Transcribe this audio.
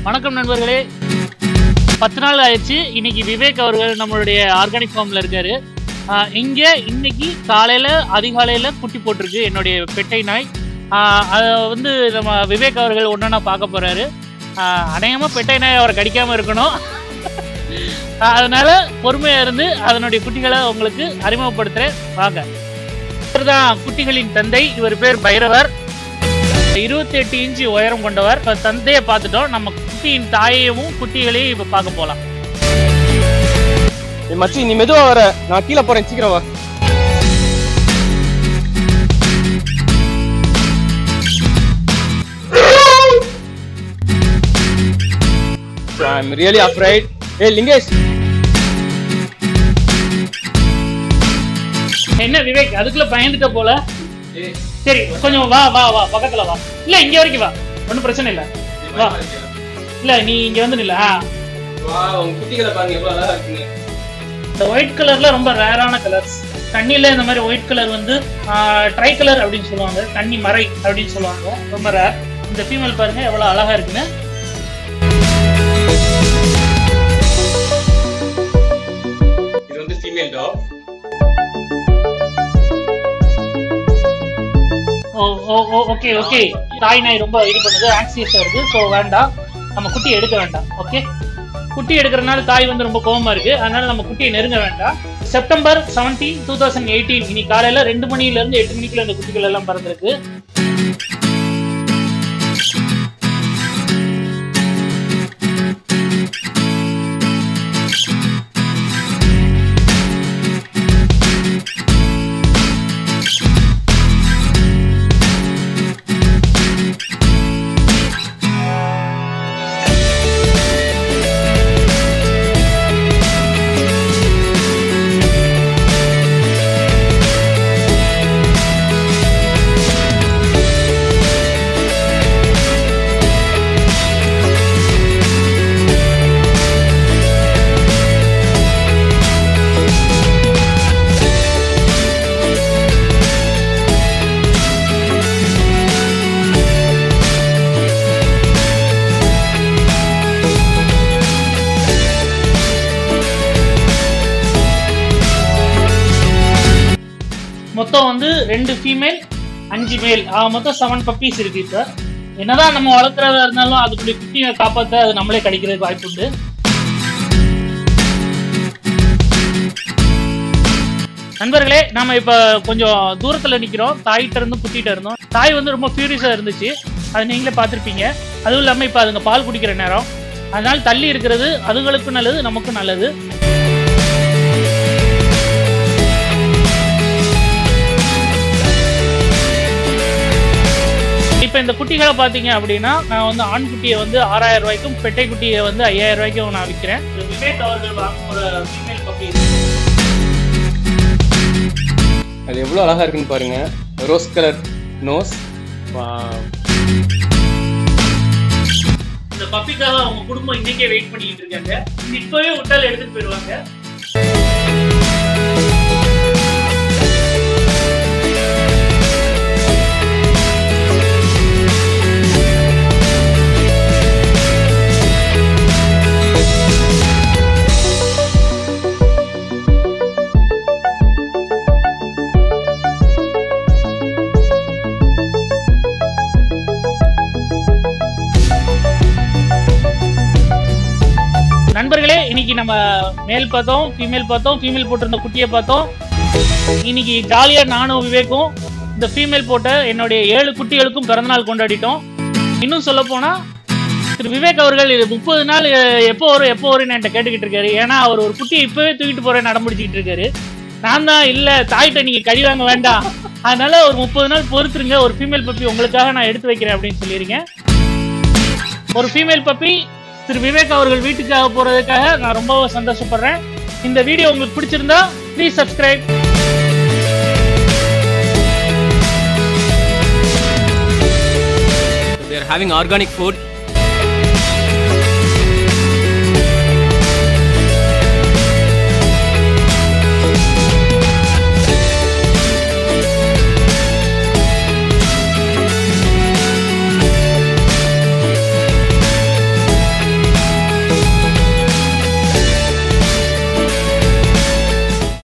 வணக்கம் நண்பர்களே பத்து நாள் ஆயிடுச்சு இன்னைக்கு விவேக் அவர்கள் நம்மளுடைய ஆர்கானிக் ஃபார்ம்ல இருக்காரு ஆஹ் இங்க இன்னைக்கு காலையில அதிகாலையில குட்டி போட்டிருக்கு என்னுடைய பெட்டை நாய் ஆஹ் அதை வந்து நம்ம விவேக் அவர்கள் ஒன்றா பார்க்க போறாரு ஆஹ் அநேகமா பெட்டை நாய் அவரை கடிக்காம இருக்கணும் ஆஹ் அதனால பொறுமையா இருந்து அதனுடைய குட்டிகளை உங்களுக்கு அறிமுகப்படுத்துறேன் வாங்க இவர்தான் குட்டிகளின் தந்தை இவர் பேர் பைரவர் இருபத்தி எட்டு இன்ச்சு உயரம் கொண்டவர் இப்ப தந்தையை பார்த்துட்டோம் நம்ம குட்டியின் தாயையும் குட்டிகளையும் இப்ப பார்க்க போலாம் ஏய் மச்சி நீ மெதுவா வர நான் கீழே போறேன் சீக்கிரம் வா I'm really afraid. ஏய் லிங்கேஷ் என்ன விவேக் அதுக்குள்ள பயந்துட்ட போல சரி கொஞ்சம் வா வா வா பக்கத்துல வா இல்ல இங்க வரைக்கும் வா ஒன்றும் பிரச்சனை இல்ல வா இல்ல நீ இங்க வந்து நில்ல ஆ. வா உங்க குட்டிகளை பாருங்க எவ்வளவு அழகா இருக்குங்க இந்த ஒயிட் கலர்ல ரொம்ப ரேரான கலர்ஸ் தண்ணியில இந்த மாதிரி ஒயிட் கலர் வந்து ட்ரை கலர் அப்படின்னு சொல்லுவாங்க தண்ணி மறை அப்படின்னு சொல்லுவாங்க ரொம்ப ரேர் இந்த ஃபீமேல் பாருங்க எவ்வளவு அழகா இருக்குன்னு இது வந்து ஃபீமேல் டாக் ஓ ஓ ஓ ஓகே ஓகே தாய் நாய் ரொம்ப இது பண்ணுது ஆக்சியஸா இருக்கு ஸோ வேண்டாம் நம்ம குட்டி எடுக்க வேண்டாம் ஓகே குட்டி எடுக்கிறனால தாய் வந்து ரொம்ப கோவமா இருக்கு அதனால நம்ம குட்டியை நெருங்க வேண்டாம் September seventeen two thousand eighteen இனி காலையில ரெண்டு மணில இருந்து எட்டு மணிக்குள்ள இந்த குட்டிகள் எல்லாம் பறந்துருக்கு மொத்தம் வந்து ரெண்டு ஃபீமேல் அஞ்சு மேல் ஆக மொத்தம் செவன் பப்பீஸ் இருக்கு இப்போ என்னதான் நம்ம வளர்க்குறதா இருந்தாலும் அதுக்குடைய குட்டியை காப்பாற்ற அது நம்மளே கிடைக்கிறதுக்கு வாய்ப்பு உண்டு நண்பர்களே நாம இப்ப கொஞ்சம் தூரத்துல நிக்கிறோம் தாயிட்ட இருந்து குட்டிட்ட இருந்தோம் தாய் வந்து ரொம்ப ஃபியூரியஸா இருந்துச்சு அது நீங்களே பார்த்திருப்பீங்க அதுவும் இல்லாம இப்ப அதுங்க பால் குடிக்கிற நேரம் அதனால தள்ளி இருக்கிறது அதுகளுக்கும் நல்லது நமக்கும் நல்லது இப்போ இந்த குட்டிகளை பார்த்தீங்க அப்படின்னா நான் வந்து ஆண் குட்டியை வந்து ஆறாயிரம் ரூபாய்க்கும் பெட்டை குட்டியை வந்து ஐயாயிரம் ரூபாய்க்கும் நான் விற்கிறேன் விவேக் அவர்கள் வாங்கும் ஒரு ஃபீமேல் பப்பி அது எவ்வளவு அழகா இருக்குன்னு பாருங்க ரோஸ் கலர் நோஸ் இந்த பப்பிக்காக அவங்க குடும்பம் இன்னைக்கே வெயிட் பண்ணிட்டு இருக்காங்க இது இப்பவே விட்டால் எடுத்துட்டு போயிடுவாங்க நண்பர்களே இன்னைக்கு நம்ம மேல் பார்த்தோம் ஃபீமேல் பார்த்தோம் ஃபீமேல் போட்டிருந்த குட்டியை பார்த்தோம் இன்னைக்கு ஜாலியா நானும் விவேக்கும் இந்த ஃபீமேல் போட்ட என்னுடைய ஏழு குட்டிகளுக்கும் பிறந்தநாள் கொண்டாடிட்டோம் இன்னும் சொல்ல போனா திரு விவேக் அவர்கள் இது முப்பது நாள் அஹ், எப்போ வரும் எப்போ வரும்னு என்கிட்ட கேட்டுக்கிட்டு இருக்காரு ஏன்னா அவர் ஒரு குட்டியை இப்பவே தூக்கிட்டு போறேன் நடமுடிச்சிட்டு இருக்காரு நான் தான் இல்ல தாய்கிட்ட நீங்க கழி வாங்க வேண்டாம் அதனால ஒரு முப்பது நாள் பொறுத்துருங்க ஒரு ஃபீமேல் பப்பி உங்களுக்காக நான் எடுத்து வைக்கிறேன் அப்படின்னு சொல்லியிருக்கேன் ஒரு ஃபீமேல் பப்பி திரு விவேக் அவர்கள் வீட்டுக்காக போறதுக்காக நான் ரொம்ப சந்தோஷப்படுறேன் இந்த வீடியோ உங்களுக்கு பிடிச்சிருந்தா please subscribe they are having organic food